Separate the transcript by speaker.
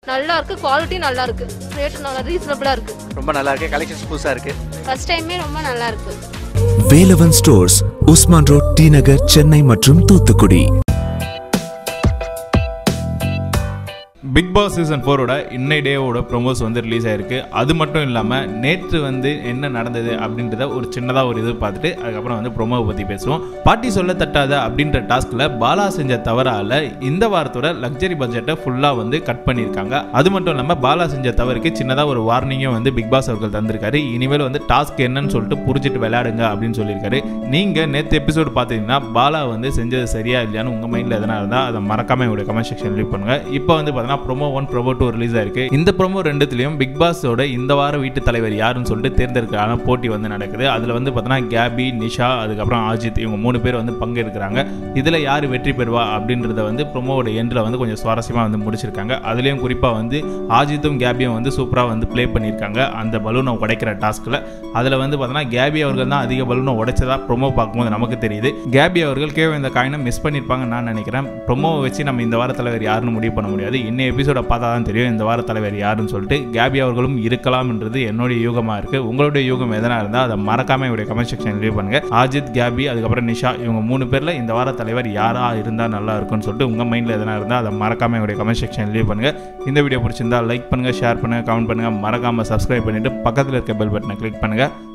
Speaker 1: நல்லா இருக்கு குவாலிட்டி நல்லா இருக்கு ரேட் நல்லா ரீசனபிளா இருக்கு
Speaker 2: ரொம்ப நல்லா இருக்கு கலெக்ஷன்ஸ் புதுசாக இருக்கு
Speaker 1: ஃபர்ஸ்ட் டைமே ரொம்ப நல்லா இருக்கு
Speaker 3: Velavan stores Usman road T Nagar Chennai மற்றும் தூத்துக்குடி
Speaker 4: பிக் பாஸ் சீசன் ஃபோரோட இன்னை டேவோட ப்ரொமோஸ் வந்து ரிலீஸ் ஆயிருக்கு அது மட்டும் இல்லாமல் நேற்று வந்து என்ன நடந்தது அப்படின்றத ஒரு சின்னதாக ஒரு இது பார்த்துட்டு அதுக்கப்புறம் வந்து ப்ரொமோவை பற்றி பேசுவோம் பாட்டி சொல்ல தட்டாத அப்படின்ற டாஸ்கில் பாலா செஞ்ச தவறால இந்த வாரத்தோட லக்ஸரி பட்ஜெட்டை ஃபுல்லாக வந்து கட் பண்ணியிருக்காங்க அது மட்டும் இல்லாமல் பாலா செஞ்ச தவறுக்கு சின்னதாக ஒரு வார்னிங்கும் வந்து பிக் பாஸ் அவர்கள் தந்திருக்காரு இனிமேல் வந்து டாஸ்க் என்னன்னு சொல்லிட்டு புரிஞ்சுட்டு விளையாடுங்க அப்படின்னு சொல்லியிருக்காரு நீங்கள் நேற்று எபிசோடு பார்த்தீங்கன்னா பாலா வந்து செஞ்சது சரியா இல்லையான்னு உங்கள் மைண்டில் எதனா இருந்தால் அதை மறக்காம என்னுடைய கமெண்ட் செக்ஷன் லீவ் பண்ணுங்க இப்போ வந்து பார்த்தீங்கன்னா promo one promo two release ஆயிருக்கு இந்த ப்ரோமோ ரெண்டுத்துலையும் பிக் பாஸோட இந்த வார வீட்டு தலைவர் யாருன்னு சொல்லிட்டு தேர்ந்தெடுக்கிறான போட்டி வந்து நடக்குது அதில் வந்து பார்த்தீங்கன்னா கேபி நிஷா அதுக்கப்புறம் அஜித் இவங்க மூணு பேர் வந்து பங்கெடுக்கிறாங்க இதில் யார் வெற்றி பெறுவா அப்படின்றத வந்து ப்ரோமோவோட எண்டில் வந்து கொஞ்சம் சுவாரஸ்யமாக வந்து முடிச்சிருக்காங்க அதுலேயும் குறிப்பாக வந்து ஆஜித்தும் கேபியும் வந்து சூப்பராக வந்து ப்ளே பண்ணியிருக்காங்க அந்த பலூனை உடைக்கிற டாஸ்கில் அதில் வந்து பார்த்தோன்னா கேபி அவர்கள் தான் அதிக பலூனை உடைச்சதா ப்ரோமோ பார்க்கும்போது நமக்கு தெரியுது கேபி அவர்கள் கேவ இந்த காயினை மிஸ் பண்ணியிருப்பாங்கன்னு நான் நினைக்கிறேன் ப்ரோமோவை வச்சு நம்ம இந்த வார தலைவர் யாருன்னு முடிவு பண்ண முடியாது இன்னும் எபிசோட பார்த்தா தான் தெரியும் இந்த வார தலைவர் யாருன்னு சொல்லிட்டு கேபி அவர்களும் இருக்கலாம்ன்றது என்னுடைய யூகமாக இருக்குது உங்களுடைய யூகம் எதனா இருந்தால் அதை மறக்காம என்னுடைய கமெண்ட் செக்ஷன் லீவ் பண்ணுங்க ஆஜித் கேபி அதுக்கப்புறம் நிஷா இவங்க மூணு பேரில் இந்த வார தலைவர் யாரா இருந்தால் நல்லா இருக்கும்னு சொல்லிட்டு உங்கள் மைண்டில் எதனா இருந்தால் அதை மறக்காம என்னுடைய கமெண்ட் செக்ஷன் லீவ் பண்ணுங்க இந்த வீடியோ பிடிச்சிருந்தா லைக் பண்ணுங்க ஷேர் பண்ணுங்க கமெண்ட் பண்ணுங்க மறக்காம சப்ஸ்கிரைப் பண்ணிட்டு பக்கத்தில் இருக்க பெல் பட்டனை கிளிக் பண்ணுங்க